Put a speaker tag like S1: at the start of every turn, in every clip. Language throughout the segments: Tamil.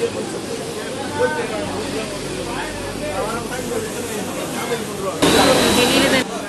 S1: வெளியில தான்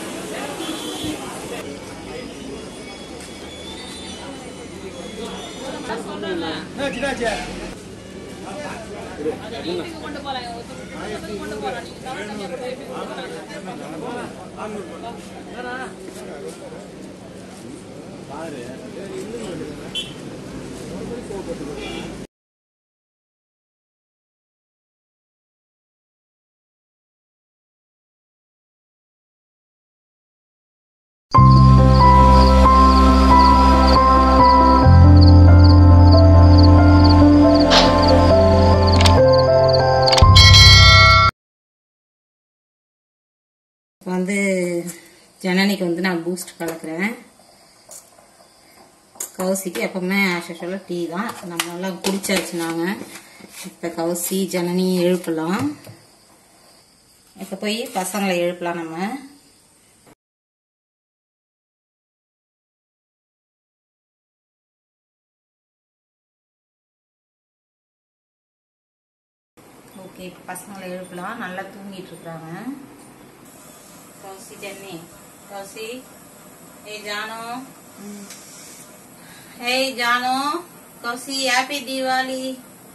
S1: இப்போ வந்து ஜனனிக்கு வந்து நான் பூஸ்ட் கலக்கிறேன் கவுசிக்கு எப்பவுமே ஆஷுவலாக டீ தான் நம்ம எல்லாம் குடிச்சாச்சு நாங்கள் இப்போ கவுசி ஜனனி எழுப்பலாம் இப்போ போய் பசங்களை எழுப்பலாம் நம்ம ஓகே இப்போ பசங்களை எழுப்பலாம் நல்லா தூங்கிட்டு இருக்கிறாங்க கௌசி ஜன்னி கௌசி ஏய் ஜானு ஏய் ஜானு கௌசி ஹாப்பி தீபாவளி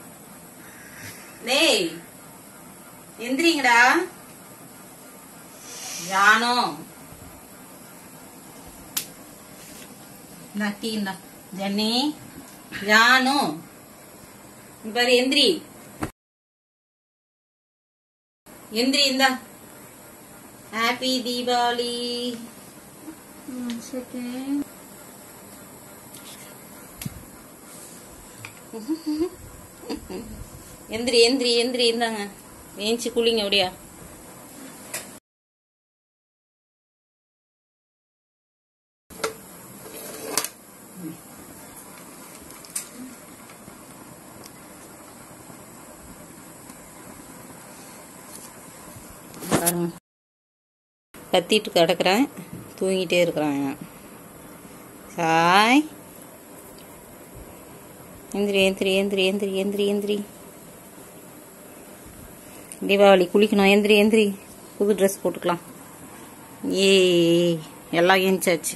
S1: டேய் எந்திரிங்கடா ஜானு இந்தா டீ இந்தா ஜன்னி ஜானு இங்க பாரு எந்திரி எந்திரி இந்தா ஹாப்பி தீபாவளி எந்திரி எந்திரி எந்திரி இந்தாங்க ஏஞ்சி குளிங்க அப்படியா பாருங்க கத்திட்டு கிடக்குறேன் தூங்கிட்டே இருக்கிறான் சாய் எந்திரி எந்திரி எந்திரி எந்திரி எந்திரி எந்திரி தீபாவளி குளிக்கணும் எந்திரி எந்திரி புது ட்ரெஸ் போட்டுக்கலாம் ஏ எல்லாம் ஏஞ்சாச்சு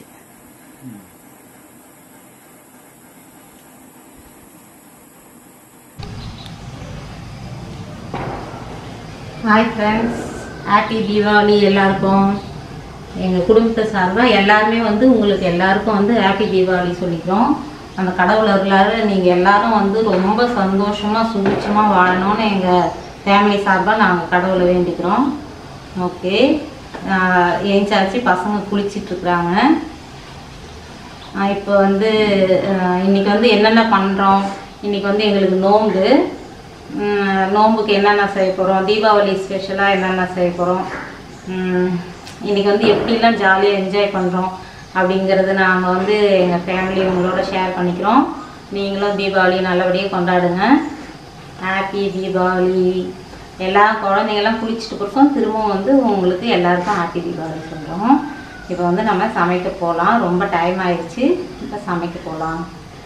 S1: ஹாய் ஃப்ரெண்ட்ஸ் ஹாப்பி தீபாவளி எல்லாருக்கும் எங்கள் குடும்பத்தை சார்பாக எல்லாருமே வந்து உங்களுக்கு எல்லாருக்கும் வந்து ஹாப்பி தீபாவளி சொல்லிக்கிறோம் அந்த கடவுள் அருளாரு நீங்கள் எல்லாரும் வந்து ரொம்ப சந்தோஷமாக சுபிட்சமாக வாழணும்னு எங்கள் ஃபேமிலி சார்பாக நாங்கள் கடவுளை வேண்டிக்கிறோம் ஓகே ஏஞ்சாச்சு பசங்க குளிச்சிட்ருக்குறாங்க இப்போ வந்து அஹ், இன்னைக்கு வந்து என்னென்ன பண்ணுறோம் இன்னைக்கு வந்து எங்களுக்கு நோன்பு உம், நோன்புக்கு என்னென்ன செய்ய போகிறோம் தீபாவளி ஸ்பெஷலாக என்னென்ன செய்ய போகிறோம் இன்னைக்கு வந்து எப்படிலாம் ஜாலியாக என்ஜாய் பண்ணுறோம் அப்படிங்கிறது நாங்கள் வந்து எங்கள் ஃபேமிலி உங்களோட ஷேர் பண்ணிக்கிறோம் நீங்களும் தீபாவளி நல்லபடியாக கொண்டாடுங்க ஹாப்பி தீபாவளி எல்லா குழந்தைங்கெல்லாம் குளிச்சுட்டு பிறக்கும் திரும்பவும் வந்து உங்களுக்கு எல்லாருக்கும் ஹாப்பி தீபாவளி சொல்கிறோம் இப்போ வந்து நம்ம சமைக்க போகலாம் ரொம்ப டைம் ஆயிடுச்சு இப்போ சமைக்க போகலாம்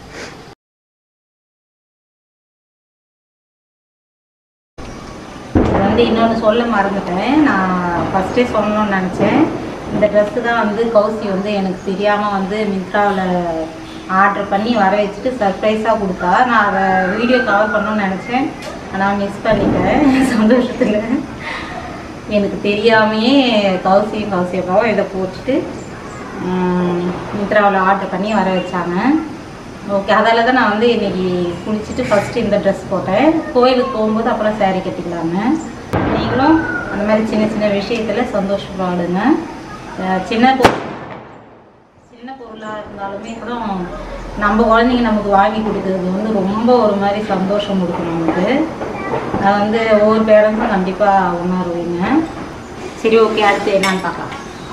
S1: இது வந்து இன்னொன்று சொல்ல மறந்துட்டேன் நான் ஃபஸ்ட்டே சொல்லணும்னு நினச்சேன் இந்த ட்ரெஸ்ஸு தான் வந்து கௌசி வந்து எனக்கு தெரியாமல் வந்து மிந்த்ராவில் ஆர்டர் பண்ணி வர வச்சுட்டு சர்ப்ரைஸாக கொடுத்தா நான் அதை வீடியோ கவர் பண்ணணும்னு நினச்சேன் ஆனால் மிஸ் பண்ணிட்டேன் சந்தோஷத்தில் எனக்கு தெரியாமையே கௌசியும் கௌசியப்பாவும் இதை போட்டுட்டு மிந்த்ராவில் ஆர்டர் பண்ணி வர வச்சாங்க ஓகே அதால தான் நான் வந்து இன்னைக்கு குளிச்சுட்டு ஃபஸ்ட்டு இந்த ட்ரெஸ் போட்டேன் கோயிலுக்கு போகும்போது அப்புறம் saree கட்டிக்கலாங்க நீங்களும் அந்த மாதிரி சின்ன சின்ன விஷயத்தில் சந்தோஷப்படுங்க அஹ் சின்ன பொ- சின்ன பொருளாக இருந்தாலுமே கூட நம்ம குழந்தைங்க நமக்கு வாங்கி கொடுக்குறது வந்து ரொம்ப ஒரு மாதிரி சந்தோஷம் கொடுக்கும் நமக்கு அது வந்து ஒவ்வொரு பேரண்ட்ஸும் கண்டிப்பாக உணர்வீங்க சரி ஓகே அடுத்து என்னன்னு பார்க்கலாம்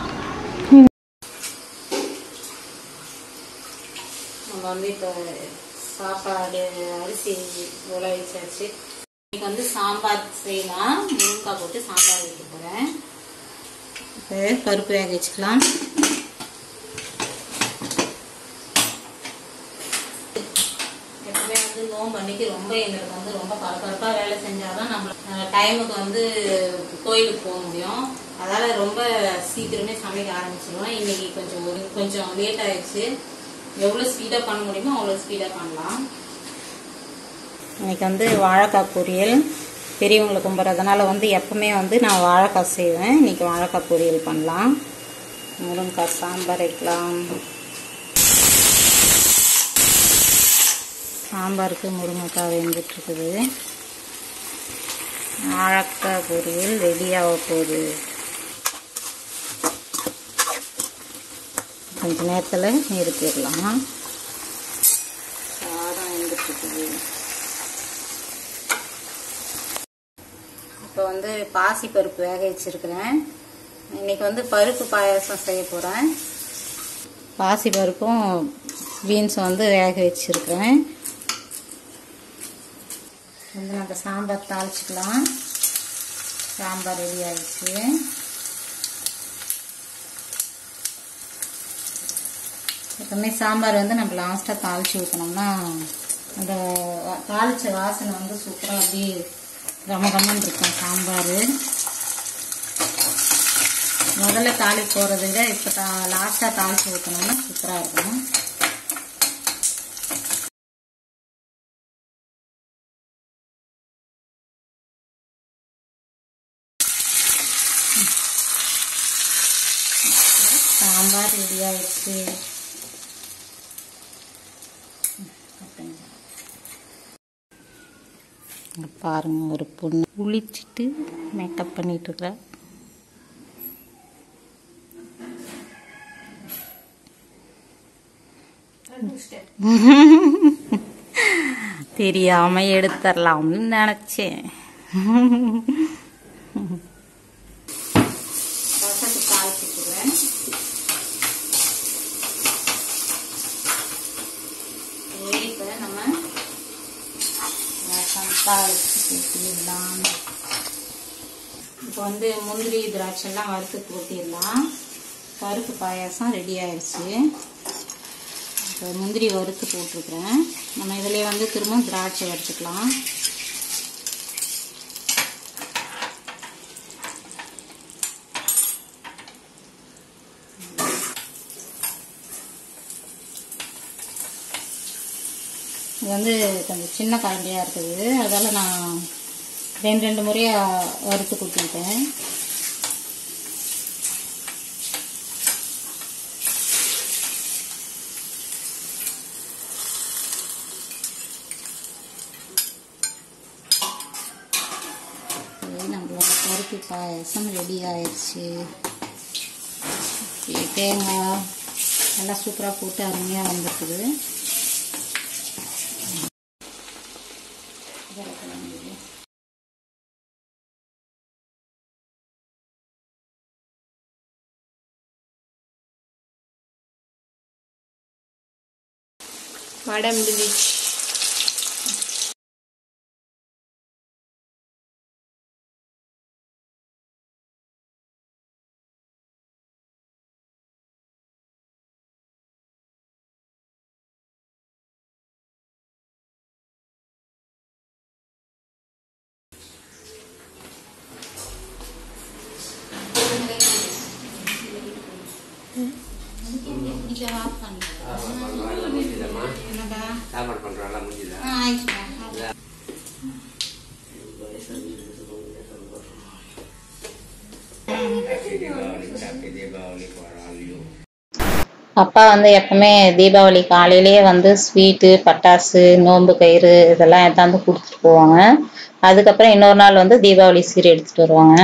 S1: நம்ம வந்து இப்போ சாப்பாடு அரிசி உல வச்சாச்சு இன்னைக்கு வந்து சாம்பார் செய்யலாம் முருங்கைக்காய் போட்டு சாம்பார் வைக்க போகிறேன் இப்போ பருப்பு வேக வச்சுக்கலாம் எப்பவுமே வந்து வந்து நோம்பு அன்னைக்கு ரொம்ப எங்களுக்கு வந்து ரொம்ப பரபரப்பா வேலை செஞ்சாதான் நம்ம டைமுக்கு வந்து கோயிலுக்கு போக முடியும் அதால ரொம்ப சீக்கிரமே சமைக்க ஆரம்பிச்சிருவோம் இன்னைக்கு கொஞ்சம் ஒரு- கொஞ்சம் லேட் ஆயிடுச்சு எவ்வளவு ஸ்பீடா பண்ண முடியுமோ அவ்வளவு ஸ்பீடா பண்ணலாம் இன்னைக்கு வந்து வாழைக்காய் பொரியல் பெரியவங்களை கும்பிட்றதுனால வந்து எப்பவுமே வந்து நான் வாழைக்காய் செய்வேன் இன்னைக்கு வாழைக்காய் பொரியல் பண்ணலாம் முருங்கைக்காய் சாம்பார் வைக்கலாம் சாம்பாருக்கு முருங்கைக்காய் வெந்துட்டு இருக்குது வாழைக்காய் பொரியல் ரெடியாக போகுது கொஞ்ச நேரத்தில் நிறுத்திடலாம் சாதம் வெந்துட்டு இருக்குது இப்போ வந்து பாசி பருப்பு வேக வச்சிருக்கிறேன் இன்னைக்கு வந்து பருப்பு பாயாசம் செய்ய போகிறேன் பாசி பருப்பும் பீன்ஸும் வந்து வேக வச்சிருக்கிறேன் வந்து நம்ம சாம்பார் தாளிச்சுக்கலாம் சாம்பார் ரெடி ஆயிடுச்சு எப்பவுமே சாம்பார் வந்து நம்ம லாஸ்ட்டாக தாளிச்சு ஊற்றினோம்னா அந்த வா- தாளிச்ச வாசனை வந்து சூப்பராக அப்படியே கம கமன்னு இருக்கும் சாம்பார் முதல்ல தாளி போகிறத விட இப்போ தா லாஸ்ட்டாக தாளிச்சு ஊற்றினோம்னா சூப்பராக இருக்கும் சாம்பார் ரெடி ஆயிடுச்சு இங்க பாருங்க ஒரு பொண்ணு குளிச்சுட்டு மேக்கப் பண்ணிட்டு இருக்கிறா தெரியாம எடுத்துடலாம்னு நினைச்சேன் ரசத்துக்கு தாளிச்சுக்குவேன் இப்போ நம்ம ரசம் தாளிச்சு ஊற்றிடலாம் இப்போ வந்து முந்திரி திராட்சைலாம் வறுத்து ஊற்றிடலாம் பருப்பு பாயாசம் ரெடி ஆயிடுச்சு இப்போ முந்திரி வறுத்து போட்டிருக்கிறேன் நம்ம இதிலே வந்து திரும்ப திராட்சை வறுத்துக்கலாம் இது வந்து கொஞ்சம் சின்ன கரண்டியாக இருக்குது அதால் நான் ரெண்டு ரெண்டு முறையாக வறுத்து கொடுத்துட்டேன் இது நம்மளோட பருப்பு பாயசம் ரெடி ஆயிடுச்சு Okay, தேங்காய் எல்லாம் சூப்பராக போட்டு அருமையாக வந்துருக்குது
S2: வடை முடிஞ்சிச்சு
S1: கொஞ்சம் ஆஃப் பண்ணுங்க
S3: முடிஞ்சுதம்மா
S1: என்னடா
S3: சாப்பாடு பண்ணுறோம்லாம் முடிஞ்சுதா
S1: ஆ ஆயிடுச்சுடா அப்பா வந்து எப்பவுமே தீபாவளி காலையிலேயே வந்து ஸ்வீட்டு பட்டாசு நோன்பு கயிறு இதெல்லாம் எடுத்தாந்து கொடுத்துட்டு போவாங்க அதுக்கப்புறம் இன்னொரு நாள் வந்து தீபாவளி சீர் எடுத்துட்டு வருவாங்க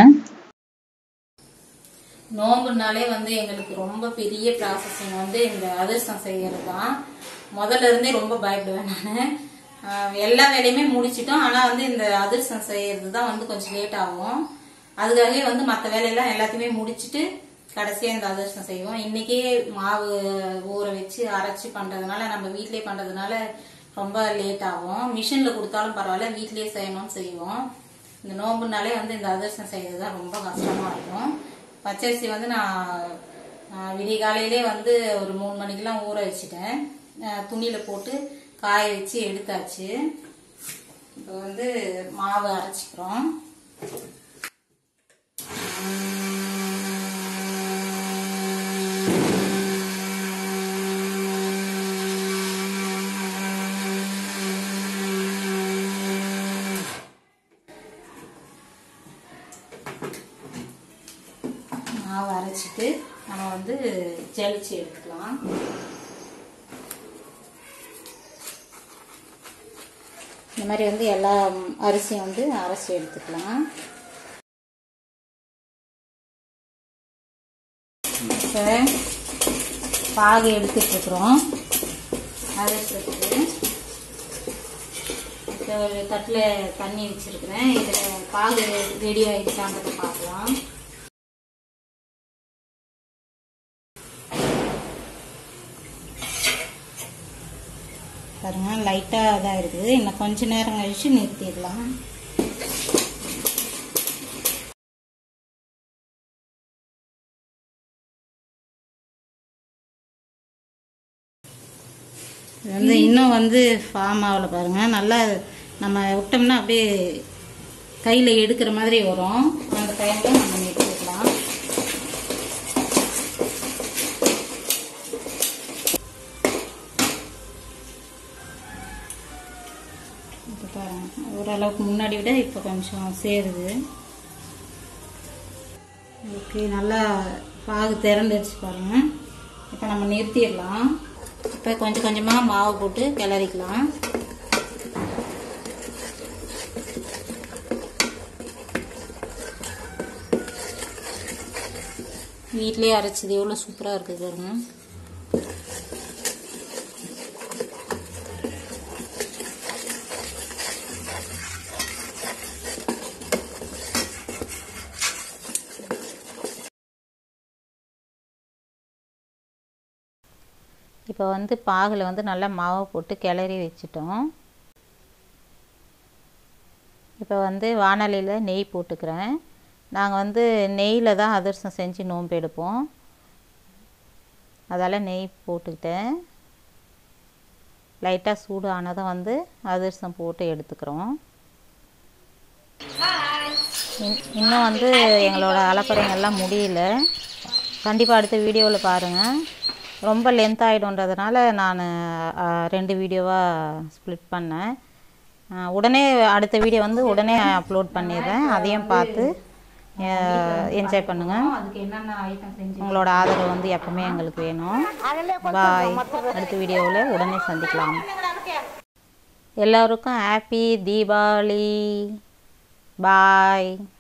S1: நோம்புனாலே வந்து எங்களுக்கு ரொம்ப பெரிய ப்ராசஸிங் வந்து இந்த அதிர்ஷ்டம் செய்யறது தான் முதல்ல இருந்தே ரொம்ப பயப்படுவேன் நான் எல்லா வேலையுமே முடிச்சிட்டோம் ஆனா வந்து இந்த அதிர்ஷ்டம் செய்யறது தான் வந்து கொஞ்சம் லேட் ஆகும் அதுக்காகவே வந்து மற்ற வேலையெல்லாம் எல்லாத்தையுமே முடிச்சிட்டு கடைசியா இந்த அதிர்ஷ்டம் செய்வோம் இன்னைக்கே மாவு ஊற வச்சு அரைச்சு பண்றதுனால நம்ம வீட்லயே பண்றதுனால ரொம்ப லேட் ஆகும் மிஷின்ல கொடுத்தாலும் பரவாயில்ல வீட்லயே செய்யணும்னு செய்வோம் இந்த நோம்புனாலே வந்து இந்த அதிர்ஷ்டம் செய்யறது தான் ரொம்ப கஷ்டமா இருக்கும் பச்சரிசி வந்து நான் ஆஹ், விடிய காலையிலே வந்து ஒரு மூணு மணிக்கெல்லாம் ஊற வச்சுட்டேன் ஆஹ், துணியில போட்டு காய வச்சு எடுத்தாச்சு இப்போ வந்து மாவு அரைச்சிக்கிறோம் மாவு அரைச்சிட்டு நம்ம வந்து ஜலிச்சு எடுத்துக்கலாம் இந்த மாதிரி வந்து எல்லா அரிசியும் வந்து அரைச்சி எடுத்துக்கலாம் இப்போ பாகு எடுத்துட்டு இருக்கிறோம் அரைச்சிட்டு இப்போ ஒரு தட்டில் தண்ணி வச்சிருக்கிறேன் இதில் பாகு ரெடி ஆயிடுச்சான்றதை பார்க்கலாம் பாருங்க லைட்டாக இதாக இருக்குது இன்னும் கொஞ்ச நேரம் கழிச்சு நிறுத்திடலாம் இது வந்து இன்னும் வந்து ஃபார்ம் ஆகல பாருங்க நல்லா நம்ம விட்டோம்னா அப்படியே கையில் எடுக்கிற மாதிரி வரும் அந்த டைமில் நம்ம நிறுத்திக்கலாம் இப்போ பாருங்க ஓரளவுக்கு முன்னாடி விட இப்போ கொஞ்சம் சேருது ஓகே நல்லா பாகு திறந்துடுச்சு பாருங்க இப்போ நம்ம நிறுத்திடலாம் இப்போ கொஞ்சம் கொஞ்சமாக மாவு போட்டு கிளறிக்கலாம் வீட்லேயே அரைச்சது எவ்வளோ சூப்பராக இருக்குது பாருங்க இப்போ வந்து பாகில் வந்து நல்லா மாவை போட்டு கிளறி வச்சிட்டோம் இப்போ வந்து வானலியில் நெய் போட்டுக்கிறேன் நாங்கள் வந்து நெய்யில் தான் அதிரசம் செஞ்சு நோன்பு எடுப்போம் அதால் நெய் போட்டுக்கிட்டேன் லைட்டாக சூடு ஆனதும் வந்து அதிரசம் போட்டு எடுத்துக்கிறோம் இன்- இன்னும் வந்து எங்களோட அலப்பறைங்கள்லாம் முடியல கண்டிப்பாக அடுத்த வீடியோவில் பாருங்கள் ரொம்ப லென்த் ஆகிடும்ன்றதுனால நான் ரெண்டு வீடியோவாக ஸ்ப்ளிட் பண்ணேன் ஆ, உடனே அடுத்த வீடியோ வந்து உடனே அப்லோட் பண்ணிடுறேன் அதையும் பார்த்து என்ஜாய் பண்ணுங்கள்
S2: அதுக்கு என்னென்ன ஐட்டம் செஞ்சு
S1: உங்களோட ஆதரவு வந்து எப்பவுமே எங்களுக்கு வேணும் பாய் அடுத்த வீடியோவில் உடனே சந்திக்கலாம் எல்லாருக்கும் ஹாப்பி தீபாவளி பாய்